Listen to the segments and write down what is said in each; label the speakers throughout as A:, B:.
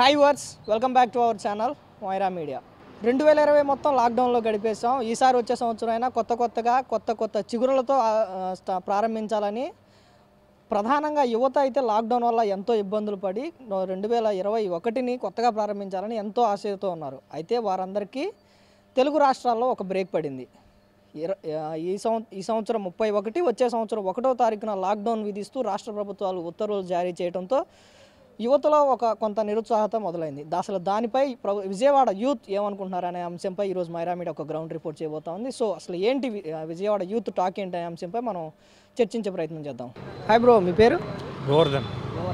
A: Hi వర్స్ welcome back to our channel Moira media రెండు వేల ఇరవై మొత్తం లాక్డౌన్లో గడిపేసాం ఈసారి వచ్చే సంవత్సరం అయినా కొత్త కొత్తగా కొత్త కొత్త చిగురులతో ఆ, ఆ, స్టా- ప్రారంభించాలని ప్రధానంగా యువత అయితే లాక్డౌన్ వల్ల ఎంతో ఇబ్బందులు పడి రెండు వేల ఇరవై ఒకటిని కొత్తగా ప్రారంభించాలని ఎంతో ఆశతో ఉన్నారు అయితే వారందరికీ తెలుగు రాష్ట్రాల్లో ఒక బ్రేక్ పడింది ఇర- ఆ, ఈ సంవ ఈ సంవత్సరం ముప్పై ఒకటి వచ్చే సంవత్సరం ఒకటో తారీఖున లాక్డౌన్ విధిస్తూ రాష్ట్ర ప్రభుత్వాలు ఉత్తర్వులు జారీ చేయడంతో యువతలో ఒక కొంత నిరుత్సాహత మొదలైంది దా- అసలు దానిపై ప్రభు- విజయవాడ యూత్ ఏమనుకుంటున్నారు అనే అంశంపై ఈరోజు మైరా మీడియా ఒక గ్రౌండ్ రిపోర్ట్ చేయబోతా ఉంది సో అసలు ఏంటి వి- ఆ, విజయవాడ యూత్ టాక్ ఏంటి అనే అంశంపై మనం చర్చించే ప్రయత్నం చేద్దాం హాయ్ బ్రో మీ పేరు
B: గోవర్ధన్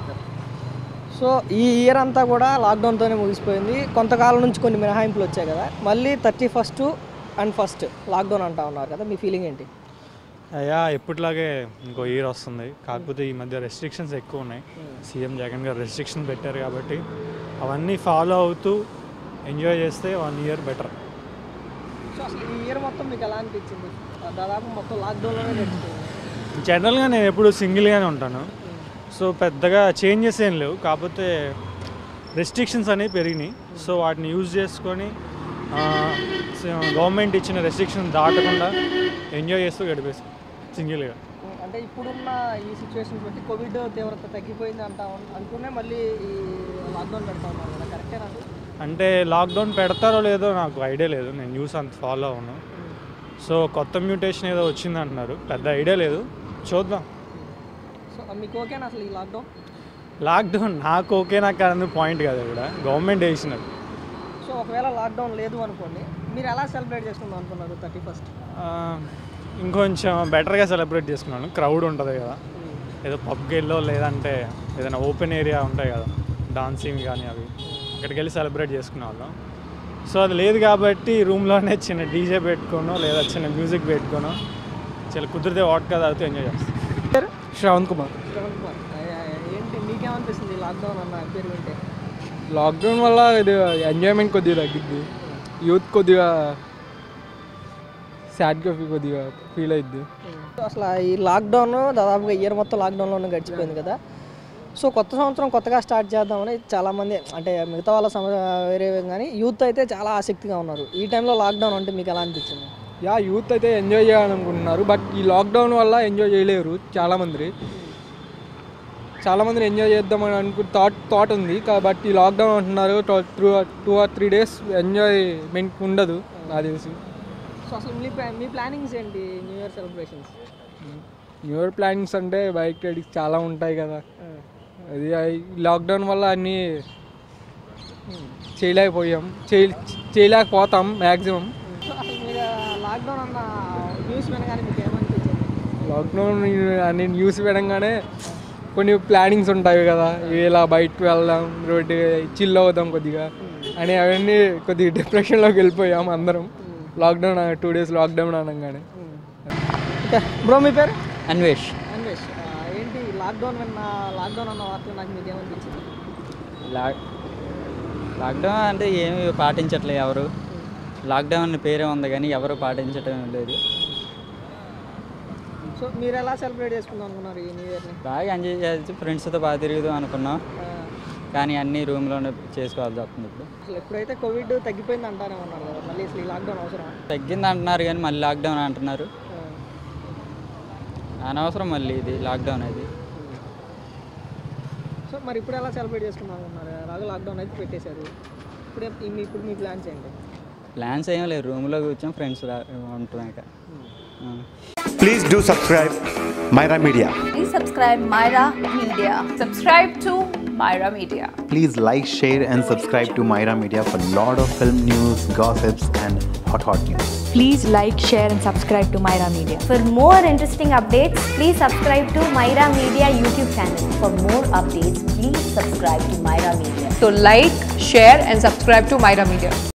A: సో ఈ ఇయర్ అంతా కూడా లాక్డౌన్తోనే ముగిసిపోయింది కొంతకాలం నుంచి కొన్ని మినహాయింపులు వచ్చాయి కదా మళ్ళీ thirty first and first lockdown అంటా ఉన్నారు కదా మీ ఫీలింగ్ ఏంటి
B: అయ్యా ఎప్పటిలాగే ఇంకో ఇయర్ వస్తుంది కాకపోతే ఈ మధ్య రెస్ట్రిక్షన్స్ ఎక్కువ ఉన్నాయి సీఎం జగన్ గారు రెస్ట్రిక్షన్ పెట్టారు కాబట్టి అవన్నీ ఫాలో అవుతూ ఎంజాయ్ చేస్తే వన్ ఇయర్ బెటర్
A: సో అసలు ఈ ఇయర్ మొత్తం మీకు ఎలా అనిపించింది దాదాపు మొత్తం లాక్డౌన్లోనే గడిచిపోయింది
B: జనరల్గా నేను ఎప్పుడు సింగిల్గానే ఉంటాను సో పెద్దగా చేంజెస్ ఏం లేవు కాకపోతే రెస్ట్రిక్షన్స్ అనేవి పెరిగినాయి సో వాటిని యూజ్ చేసుకొని గవర్నమెంట్ ఇచ్చిన రెస్ట్రిక్షన్ దాటకుండా ఎంజాయ్ చేస్తూ గడిపేస్తాం సింగిల్గా
A: అంటే ఇప్పుడున్న ఈ సిచ్యువేషన్ బట్టి కోవిడ్ తీవ్రత తగ్గిపోయింది అంటా ఉన్- అనుకునే మళ్ళీ ఈ లాక్డౌన్ పెడతా ఉన్నారు కదా కరెక్టే నాకు
B: అంటే లాక్డౌన్ పెడతారో లేదో నాకు ఐడియా లేదు నేను న్యూస్ అంత ఫాలో అవును సో కొత్త మ్యూటేషన్ ఏదో వచ్చింది అంటున్నారు పెద్ద ఐడియా లేదు చూద్దాం
A: సో మీకు ఓకేనా అసలు ఈ లాక్డౌన్
B: లాక్డౌన్ నాకు ఓకే నాకు అనేది పాయింట్ కదా కూడా గవర్నమెంట్ వేసినది
A: సో ఒకవేళ లాక్డౌన్ లేదు అనుకోండి మీరు ఎలా సెలబ్రేట్ చేసుకుందాం అనుకున్నారు థర్టీ ఫస్ట్
B: ఆ, ఇంకొంచెం బెటర్గా సెలబ్రేట్ చేసుకున్నాను క్రౌడ్ ఉంటుంది కదా ఏదో పబ్కి వెళ్ళో లేదంటే ఏదైనా ఓపెన్ ఏరియా ఉంటాయి కదా డాన్సింగ్ కానీ అవి అక్కడికి వెళ్ళి సెలబ్రేట్ చేసుకునే వాళ్ళం సో అది లేదు కాబట్టి రూమ్లోనే చిన్న డీజే పెట్టుకోనో లేదా చిన్న మ్యూజిక్ పెట్టుకోనో చాలా కుదిరితే వాట్కా తాగుతూ ఎంజాయ్ చేస్తాం
A: పేరు
C: శ్రవంత్ కుమార్
A: శ్రవణ్ కుమార్ అయ్య, ఏంటి మీకేమనిపిస్తుంది ఈ లాక్డౌన్ అన్న పేరు వింటే
C: లాక్డౌన్ వల్ల ఇది ఎంజాయ్మెంట్ కొద్దిగా తగ్గిద్ది యూత్ కొద్దిగా సాడ్గా కొద్దిగా ఫీల్ అయింది
A: సో అసలు ఈ లాక్డౌన్ దాదాపుగా ఇయర్ మొత్తం లాక్డౌన్లోనే గడిచిపోయింది కదా సో కొత్త సంవత్సరం కొత్తగా స్టార్ట్ చేద్దామని చాలామంది అంటే మిగతా వాళ్ళ సమ వేరే కానీ యూత్ అయితే చాలా ఆసక్తిగా ఉన్నారు ఈ టైంలో లాక్డౌన్ అంటే మీకు ఎలా అనిపించింది
C: యా యూత్ అయితే ఎంజాయ్ చేయాలనుకుంటున్నారు బట్ ఈ లాక్డౌన్ వల్ల ఎంజాయ్ చేయలేరు చాలామంది చాలామందిని ఎంజాయ్ చేద్దామని అనుకు థాట్ థాట్ ఉంది బట్ ఈ లాక్డౌన్ అంటున్నారు two two or three days enjoyment ఉండదు నాకు తెలిసి
A: సో అసలు మీ ప్లా- మీ ప్లానింగ్స్ ఏంటి new year celebrations
C: new year plannings అంటే బైక్ రైడింగ్స్ చాలా ఉంటాయి కదా అది లాక్డౌన్ వల్ల అన్నీ చేయలేకపోయాం చేయ చేయలేకపోతాం మ్యాక్సిమం
A: సో అసలు మీరు లాక్డౌన్ అన్న న్యూస్ వినగానే మీకు ఏమనిపించింది
C: లాక్డౌన్ అన్ని న్యూస్ వినంగానే కొన్ని ప్లానింగ్స్ ఉంటాయి కదా ఇలా బయటకు వెళ్దాం రోడ్డు చిల్ అవుదాం కొద్దిగా అని అవన్నీ కొద్దిగా డిప్రెషన్లోకి వెళ్ళిపోయాం అందరం లాక్డౌన్ టూ డేస్ లాక్డౌన్ అనగానే
A: ఓకే బ్రో మీ పేరు
D: అన్వేష్
A: అన్వేష్ ఆ, ఏంటి లాక్డౌన్ విన్న లాక్డౌన్ అన్న వార్త నాకు మీకు ఏమనిపించింది
D: లాక్ లాక్డౌన్ అంటే ఏమి పాటించట్లేదు ఎవరు లాక్డౌన్ అనే పేరే ఉంది కానీ ఎవరు పాటించటం లేదు
A: సో మీరు ఎలా సెలబ్రేట్ చేసుకుందాం అనుకున్నారు ఈ న్యూ ఇయర్ని
D: బాగా ఎంజాయ్ చేయొచ్చు ఫ్రెండ్స్తో బాగా తిరుగుదాం అనుకున్నాం కానీ అన్నీ రూమ్లోనే చేసుకోవాల్సి వస్తుంది ఇప్పుడు
A: అసలు ఎప్పుడైతే కోవిడ్ తగ్గిపోయింది అంటానే ఉన్నారు కదా మళ్ళీ అసలు ఈ లాక్డౌన్ అవసరం
D: తగ్గింది అంటున్నారు కానీ మళ్ళీ లాక్డౌన్ అంటున్నారు అనవసరం మళ్ళీ ఇది లాక్డౌన్ అది
A: సో మరి ఇప్పుడు ఎలా సెలబ్రేట్ చేసుకుందాం అనుకున్నారు అలాగే లాక్డౌన్ అయితే పెట్టేశారు ఇప్పుడు ఏ- మీ ఇప్పుడు మీ ప్లాన్స్ ఏంటి
D: ప్లాన్స్ ఏం లేదు రూమ్లో కూర్చొని ఫ్రెండ్స్ ఉంటున్నాయి ఇక ఆ.
E: Please do subscribe Myra Media.
F: Please subscribe Myra Media.
G: Subscribe to Myra Media.
E: Please like, share, and subscribe to Myra Media for lot of film news, gossips, and hot hot news.
H: Please like, share, and subscribe to Myra Media.
F: For more interesting updates, please subscribe to Myra Media YouTube channel.
I: For more updates, please subscribe to Myra Media.
G: So like, share and subscribe to Myra Media.